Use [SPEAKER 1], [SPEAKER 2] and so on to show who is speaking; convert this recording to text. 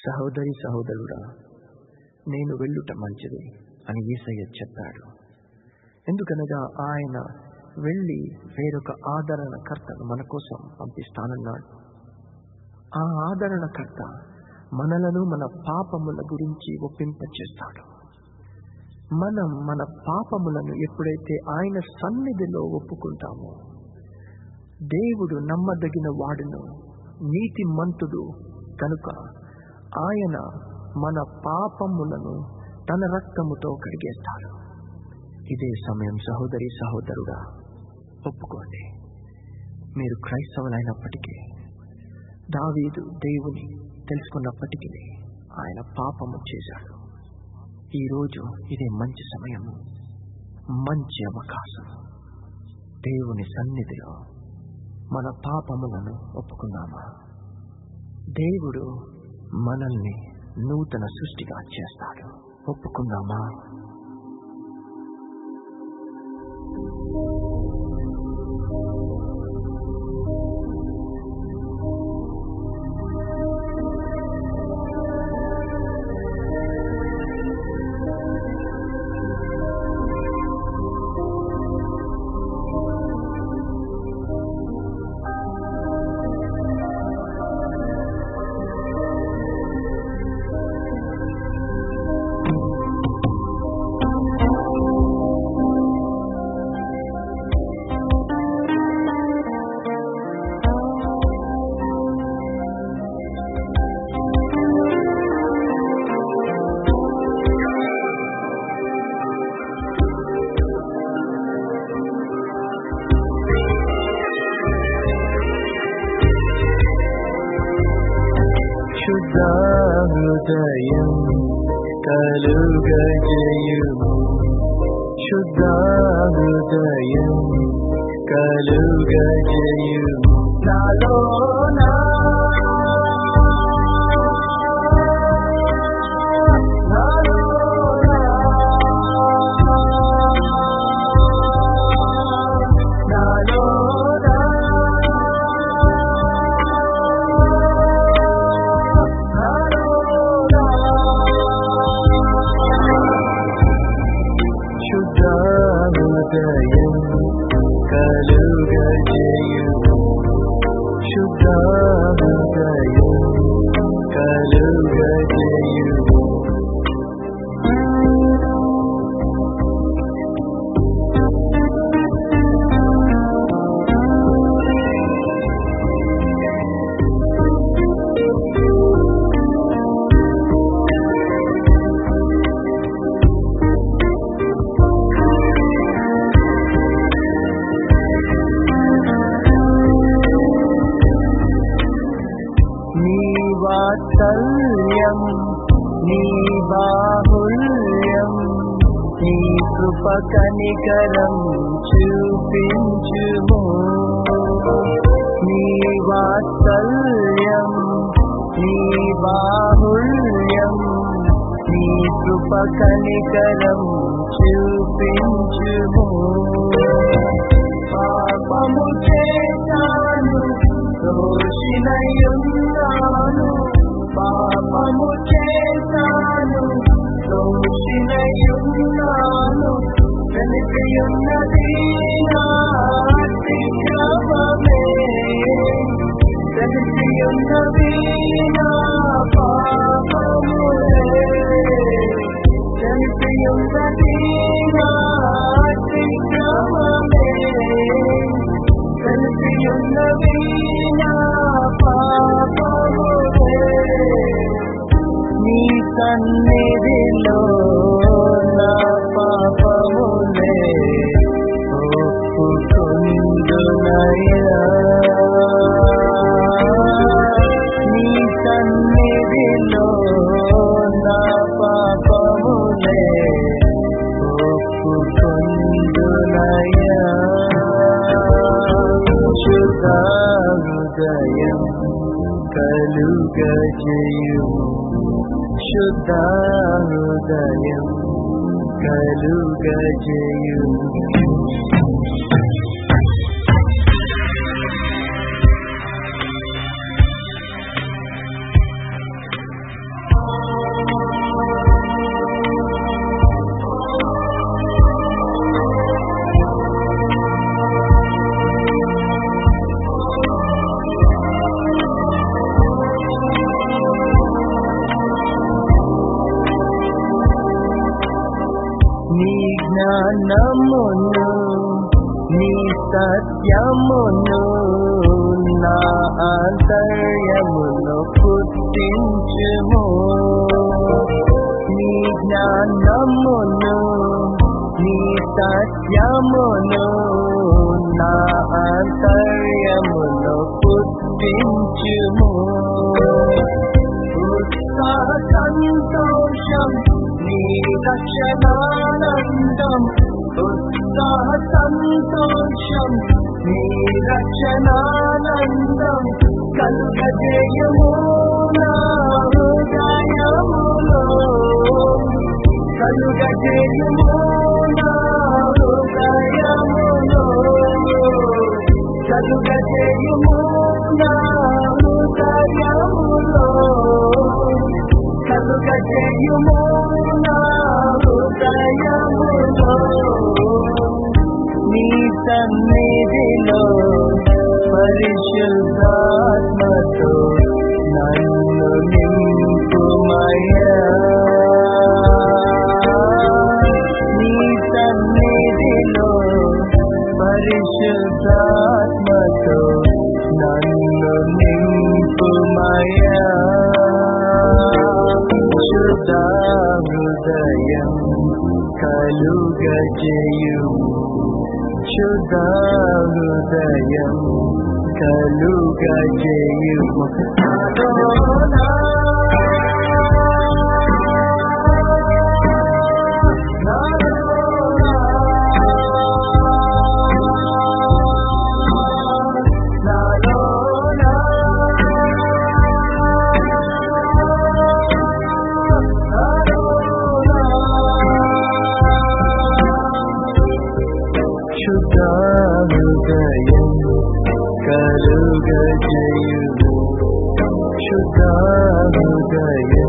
[SPEAKER 1] సహోదరి సహోదరుడా నేను వెళ్ళుట మంచిది అని ఈసయ్య చెప్పాడు ఎందుకనగా ఆయన వెళ్ళి వేరొక ఆదరణకర్తను మన కోసం పంపిస్తానన్నాడు ఆ ఆదరణకర్త మనలను మన పాపముల గురించి ఒప్పింపచేస్తాడు మనం మన పాపములను ఎప్పుడైతే ఆయన సన్నిధిలో ఒప్పుకుంటామో దేవుడు నమ్మదగిన వాడును నీతి మంతుడు కనుక ఆయన మన పాపములను తన రక్తముతో కడిగేస్తాడు ఇదే సమయం సహోదరి సహోదరుడా ఒప్పుకోండి మీరు క్రైస్తవులైనప్పటికీ దావీదు దేవుని తెలుసుకున్నప్పటికీ ఆయన పాపము చేశాడు ఈరోజు ఇదే మంచి సమయము మంచి అవకాశం దేవుని సన్నిధిలో మన పాపములను ఒప్పుకుందామా దేవుడు మనల్ని నూతన సృష్టిగా చేస్తాడు ఒప్పుకుందామా
[SPEAKER 2] శుద్ధాహృదయం కలుగజయుము శుద్ధాహృదయం కలుగజయుము నాలోనా శుద్ధాహృదయం కలుగజయుము శుద్ధాహృదయం కలుగజయుము నీ వాత్సల్యం నీ బాహుల్యం నీ కృప కనికరం చూపించుము నీ వాత్సల్యం నీ బాహుల్యం నీ కృప కనికరం చూపించుము పాపము చేశాను దోషినయున్నాను పాపము చేశాను దోషినయున్నాను కలిపియున్నది నా అతిక్రమమే కలిపియున్నది నా పాపములే కలిపియున్నది నా అతిక్రమమే కలిపియున్నది నా పాపములే నీ సన్నిధిలో నా పాపములే ఒప్పుకొందునయ్యా నీ సన్నిధిలో నా పాపములే ఒప్పుకొందునయ్యా శుద్ధాహృదయం కలుగజయుము శుద్ధాహృదయం కలుగజయుము జ్ఞానమును నీ సత్యమును నా ఆంతర్యమును పుట్టించుము నీ జ్ఞానమును నీ సత్యమును నా ఆంతర్యమును పుట్టించుము ఉత్సాహ సంతోషం నీ రక్షణానందం ఉత్సాహ సంతోషం నీ రక్షణానందం కలుగజేయము నా హృదయములో కలుగజేయము నా హృదయములో కలుగజేయము నా హృదయములో కలుగజేయము నా హృదయములో నీ సన్నిధిలో పరిశుద్ధాత్మతో నన్ను నింపుమయ్యా నీ సన్నిధిలో పరిశుద్ధాత్మతో నన్ను నింపుమయ్యా శుద్ధ హృదయం కలుగజేయుము శుద్ధ హృదయం కలుగజేయుము శుద్ధ హృదయం కలుగజేయుము శుద్ధ హృదయం